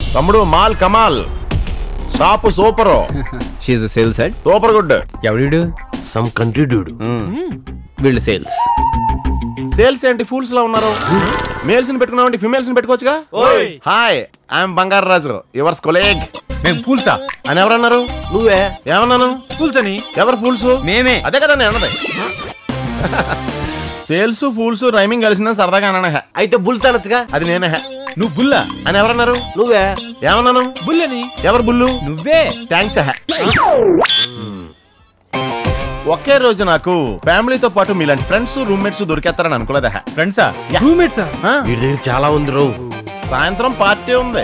తమ్ముడు మాల్ కమాల్ షాపు సూపర్ షీఈ్ సేల్స్ హెడ్ సూపర్ గుడ్ ఎవడు సమ్ కంట్రీ డూడు వీళ్ళు సేల్స్ సేల్స్ ఏంటి ఫూల్స్ లో ఉన్నారు మేల్స్ ని పెట్టుకున్నామంటే ఫిమేల్స్ ని పెట్టుకోవచ్చుగా హాయ్ ఐఎమ్ బంగారు రాజు యువర్స్ కొలేగ్ మేము ఫూల్సా అని ఎవరన్నారు నువ్వే ఏమన్నాను ఫూల్స్ అని ఎవరు ఫూల్స్ మేమే అదే కదా నేను అన్నది సేల్స్ ఫూల్స్ రైమింగ్ కలిసిందని సరదాగా అన్నాను హే. అయితే బుల్ తనచ్చుగా అది నేనే హే. నువ్వు బుల్లా అని ఎవరన్నారు నువ్వే ఏమన్నాను బుల్లని ఎవరు బుల్లు నువ్వే థ్యాంక్స్ ఒకే రోజు నాకు ఫ్యామిలీతో పాటు మీలాంటి ఫ్రెండ్స్ రూమ్మేట్స్ దొరికేస్తారని అనుకోలేదా ఫ్రెండ్సా రూమ్మేట్సా వీడి దగ్గర చాలా ఉంది రో సాయంత్రం పార్టీ ఉంది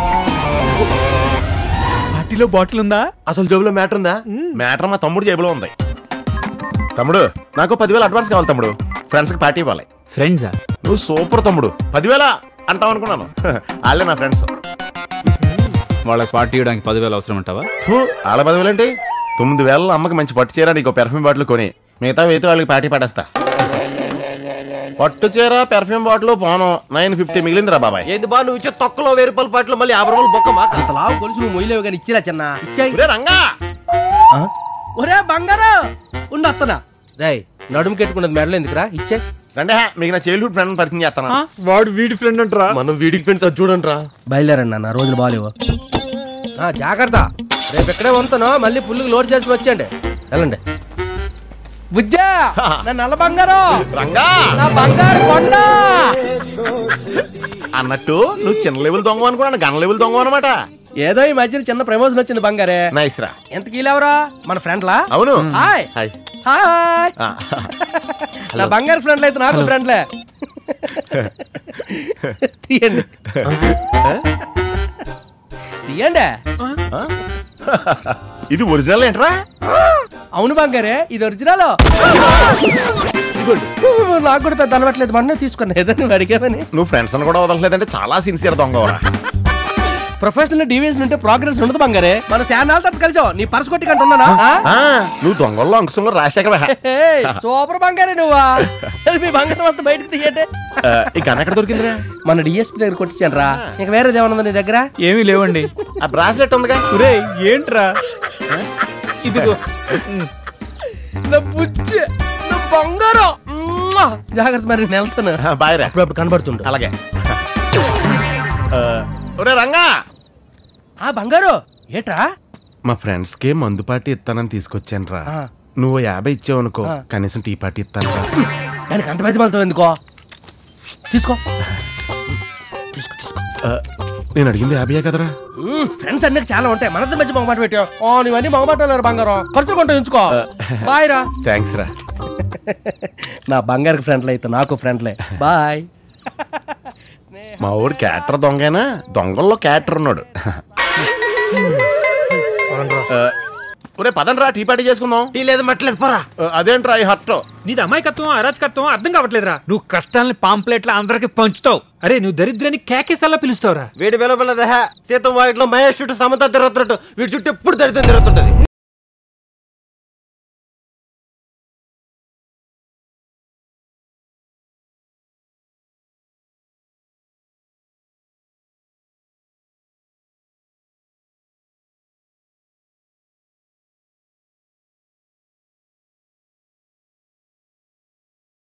పార్టీలో బాటిల్ ఉందా అసలు జోబులో మ్యాటర్ ఉందా మ్యాటర్ మా తమ్ముడు జేబులో ఉంది తమ్ముడు నాకు పదివేలు అడ్వాన్స్ కావాలి తమ్ముడు ఫ్రెండ్స్ కి పార్టీ ఇవ్వాలి ఫ్రెండ్సా నువ్వు సూపర్ తమ్ముడు పదివేల అంటావు అనుకున్నాను వాళ్ళే నా ఫ్రెండ్స్ వాళ్ళకి పార్టీ ఇవ్వడానికి పదివేలు అవసరం అంటావా వాళ్ళ పదివేలు ఏంటి తొమ్మిది వేల అమ్మకి మంచి పట్టు చీర నీకు పెర్ఫ్యూమ్ బాటిల్ కొని మిగతా వేతి వాళ్ళకి పార్టీ పడేస్తా పట్టు చీర పెర్ఫ్యూమ్ బాటిల్ పోను నైన్ ఫిఫ్టీ మిగిలిందిరా బాబాయ్ ఏంది బా నువ్వు ఇచ్చే తొక్కలో వెయ్యి రూపాయల పాటలు మళ్ళీ యాభై రూపాయలు బొక్క మాక అంత లావు గొలుసు నువ్వు మొయ్యలేవు కానీ ఇచ్చిరా చిన్న ఇచ్చాయి ఒరే రంగా ఒరే బంగారు ఉండు వస్తున్నా రేయ్ నడుము కెట్టుకున్నది మెడలు ఎందుకురా ఇచ్చాయి రండి మీకు నా చైల్డ్హుడ్ ఫ్రెండ్ పరిచయం చేస్తాను వాడు వీడి ఫ్రెండ్ అంటారా మనం వీడికి ఫ్రెండ్స్ అది చూడండి రా బయలుదేరండి అన్న రోజులు బాగాలేవు ఆ, జాగ్రత్త రేపు ఇక్కడే ఉంటాను మళ్ళీ పుల్లుకి లోడ్ చేసుకుని వచ్చేయండి వెళ్ళండి బుజ్జా నా నల్ల బంగారు రంగా నా బంగారు కొండ అన్నట్టు నువ్వు చిన్న లెవెల్ దొంగ అనుకున్నాను గన్ లెవెల్ దొంగ అనమాట ఏదో ఈ మధ్యన చిన్న ప్రమోషన్ వచ్చింది బంగారే నైస్ రా ఎంత కీలేవరా మన ఫ్రెండ్లా అవును హాయ్ హాయ్ హాయ్ ఆ, నా బంగారు ఫ్రెండ్లు అయితే నాకు ఫ్రెండ్లే తీయండి తీయండి ఇది ఒరిజినల్ ఏంట్రా అవును బంగారే ఇది ఒరిజినల్ నాకు కూడా పెద్ద అలవాట్లేదు మొన్నే తీసుకున్నా ఏదో నువ్వు అడిగామని నువ్వు ఫ్రెండ్స్ అని కూడా వదలలేదంటే చాలా సిన్సియర్ దొంగవరా ప్రొఫెషనల్ డివిజన్ ఉంటే ప్రోగ్రెస్ ఉండదు బంగారే మన శానాల తర్వాత కలిసావు నీ పర్స్ కొట్టి కంటే ఉన్నానా ఆ? ఆ, నువ్వు దొంగల్లో అంకుశంలో రాజశేఖర ఏయ్, సూపర్ బంగారే నువ్వా మీ బంగారం అంతా బయటకు తీయండి ఈ గన్ ఎక్కడ దొరికిందిరా మన డిఎస్పీ దగ్గర కొట్టించాను రా ఇంకా వేరేది ఏమన్నా నీ దగ్గర ఏమీ లేవండి ఆ బ్రాస్లెట్ ఉందిగా ఒరే ఏంట్రా ఇదిగో నా బుజ్జి నా బంగారం మ్మా! జాగ్రత్త మరి నేను వెళ్తాను బాయ్ రా అప్పుడప్పుడు కనబడుతుండు అలాగే ఆ, ఒరే రంగా ఆ బంగారు ఏట్రా మా ఫ్రెండ్స్ కి మందు పార్టీ ఇస్తానని తీసుకొచ్చాను రా ఆ. నువ్వు యాభై ఇచ్చావు అనుకో ఆ. కనీసం టీ పార్టీ ఇస్తాను రా దానికి అంత పెద్ద వెళ్తావు ఎందుకో తీసుకో తీసుకో తీసుకో ఆ, నేను అడిగింది యాభై కదరా ఫ్రెండ్స్ అన్నీ చాలా ఉంటాయి మనతో మధ్య మొగమాట పెట్టావు ఓ నువ్వన్నీ మొగమాటలేరు బంగారం ఖర్చు కొంటా ఉంచుకో బాయ్ రా థ్యాంక్స్ రా నా బంగారు ఫ్రెండ్లు అయితే నాకు ఫ్రెండ్లే బాయ్ మా ఊరు క్యాటర్ దొంగేనా దొంగల్లో క్యాటర్ ఉన్నాడు ఆ, ఒరే పదండి రా టీ పార్టీ చేసుకుందాం టీ లేదు మట్లేదు పోరా ఆ, అదేంట్రా ఈ హర్ట్ నీది అమాయకత్వం అరాచకత్వం అర్థం కావట్లేదురా నువ్వు కష్టాలని పాంప్లెట్ల అందరికి పంచుతావు అరే నువ్వు దరిద్రాన్ని కేకేసల్లా పిలుస్తావురా వీడి వెలువల సీతం వాటిలో మహేష్ చుట్టూ సమంత తిరుగుతున్నట్టు వీడి చుట్టూ ఎప్పుడు దరిద్రం తిరుగుతుంటది